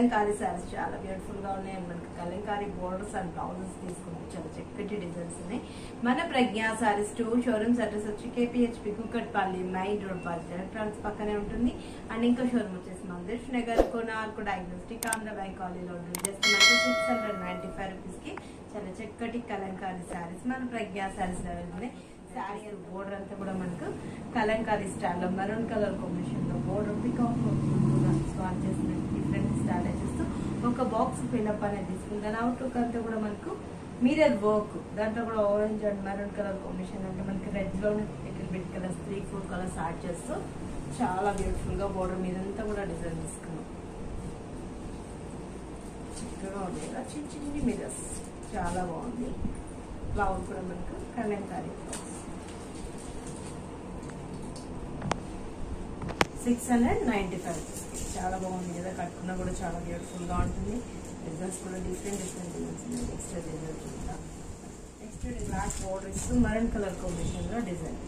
కలంకారీ శారీస్ చాలా బ్యూటిఫుల్ గా ఉన్నాయి అండ్ మనకి కలంకారీ బోర్డర్స్ అండ్ బ్లౌజెస్ తీసుకున్నాం చాలా చక్కటి డిజైన్స్ ఉన్నాయి మన Pragna sarees two showrooms address వచ్చి KPHB Kukatpally main road park electronics పక్కనే ఉంటుంది అండ్ ఇంకో షోరూమ్ వచ్చేసి మందిర్ నగర్ కోనార్కు డయాగ్నోస్టిక్ ఆంధ్ర బ్యాంక్ కాలనీలో ఉంటుంది జస్ట్ మనకి six hundred ninety five rupees కి చాలా చక్కటి కలంకారీ శారీస్ మన ప్రజ్ఞా శారీస్ లో వెళ్తున్నాయి శారీ బోర్డర్ అంతా కూడా మనకు కలంకారీ స్టైల్ లో మెరూన్ కలర్ కాంబినేషన్ లో బోర్డర్ పికాక్ స్వాన్ చేసిన డిఫరెంట్ స్టైల్ చేస్తూ ఒక బాక్స్ ఫిల్అప్ అనేది తీసుకుంది దాని అవుట్ లుక్ అంతా కూడా మనకు మీరర్ వర్క్ దాంట్లో కూడా orange and maroon colour combination అంటే మనకి రెడ్ లో little bit colours three four colours add చేస్తూ చాలా బ్యూటిఫుల్ గా బోర్డర్ మీదంతా కూడా డిజైన్ తీసుకున్నాం చక్కగా ఉంది కదా చిన్న చిన్ని మిరర్స్ చాలా బాగుంది బ్లౌజ్ కూడా మనకు kalamkari blouse six hundred ninety five చాలా బాగుంది కదా కట్టుకున్నా కూడా చాలా బ్యూటిఫుల్ గా ఉంటుంది డిజైన్స్ కూడా డిఫరెంట్ డిఫరెంట్ డిజైన్స్ ఉన్నాయి నెక్స్ట్ డిజైన్ చూద్దాం నెక్స్ట్ బ్లాక్ బోర్డర్ ఇస్తూ మరన్ కలర్ కాంబినేషన్ లో డిజైన్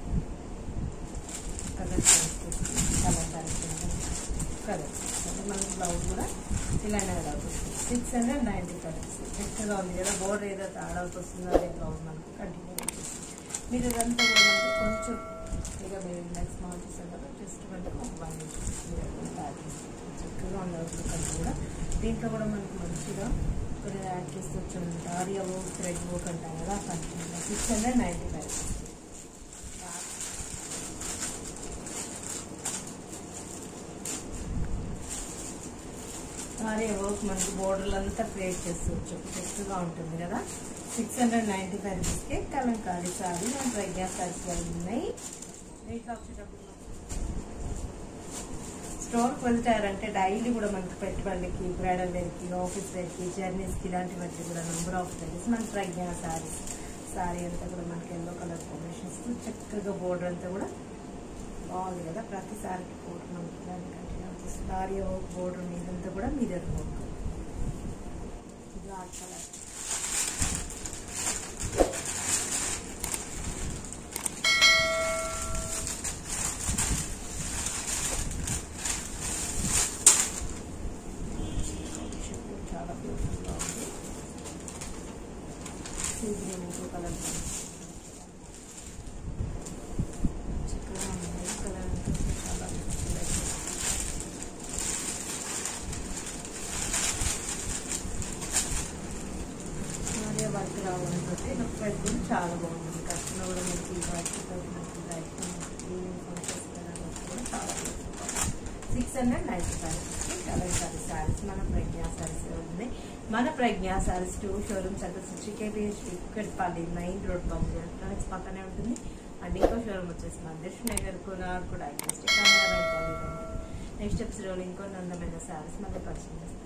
కలర్ కలర్ కలర్ అంటే మన బ్లౌజ్ కూడా ఇలానే అవుతుంది సిక్స్ హండ్రెడ్ నైంటీ ఫైవ్ చక్కగా ఉంది కదా బోర్డర్ ఏదో తేడాల్సి వస్తుందో అదే బ్లౌజ్ మనకు కంటిన్యూ మీరు ఇదంతా కూడా మనకు కొంచెం ఇక మీరు నెక్స్ట్ స్మాల్ చేసారు కదా జస్ట్ మనకు ఒక వన్ చక్కగా ఉండవచ్చు కంటే కూడా దీంట్లో కూడా మనకు మంచిగా కొన్ని యాడ్ చేస్తూ వచ్చాము ఆరియా వర్క్ థ్రెడ్ వర్క్ అంటాం కదా continue six hundred ninety five sari work మనకి బోర్డర్లు అంతా క్రియేట్ చేసుకోవచ్చు చక్కగా ఉంటుంది కదా సిక్స్ హండ్రెడ్ నైంటీ ఫైవ్ రూపీస్కి కలంకారీ సారీ మన ప్రజ్ఞా సారీస్ ఉన్నాయి రేట్లో వచ్చేటప్పుడు స్టోర్కి వెళ్తారంటే డైలీ కూడా మనకి పెట్టుబడికి బ్రైడల్ వేర్కి ఆఫీస్ వేర్కి జర్నీస్కి ఇలాంటి వాటికి కూడా నెంబర్ ఆఫ్ సారీస్ మన ప్రజ్ఞా సారీస్ సారీ అంతా కూడా మనకి ఎల్లో కలర్ కాంబినేషన్స్ చక్కగా బోర్డర్ అంతా కూడా బాగుంది కదా ప్రతి సారీకి బోర్డర్ మనకి ఇలాంటి కంటిన్యూ వచ్చేసి సారీ బోర్డర్ మీదంతా కూడా మీదర్ వర్క్ బ్లాక్ కలర్ చాలా బ్యూటిఫుల్గా ఉంది సీ గ్రీన్ ఇంకో కలర్ చక్కగా ఉంది వైట్ కలర్ చాలా బ్యూటిఫుల్ మరియా వర్క్ రావాలంటే నాకు పెట్టుకుని చాలా బాగుంది కట్టుకున్న కూడా మీకు ఈ వర్క్ మనకి లైఫ్ కూడా చాలా six hundred ninety five colour sari saris మన ప్రజ్ఞా సారీస్ ఉంది మన Pragna sarees two showrooms address వచ్చి KPHB Kukatpally main road pump electronics పక్కనే ఉంటుంది అండ్ ఇంకో షోరూమ్ వచ్చేసి మన దర్శన్ నగర్ కూడా డయాగ్నోస్టిక్ నెక్స్ట్ ఎపిసోడ్ ఇంకో అందమైన సారీస్ మళ్ళీ పరిచయం చేస్తాం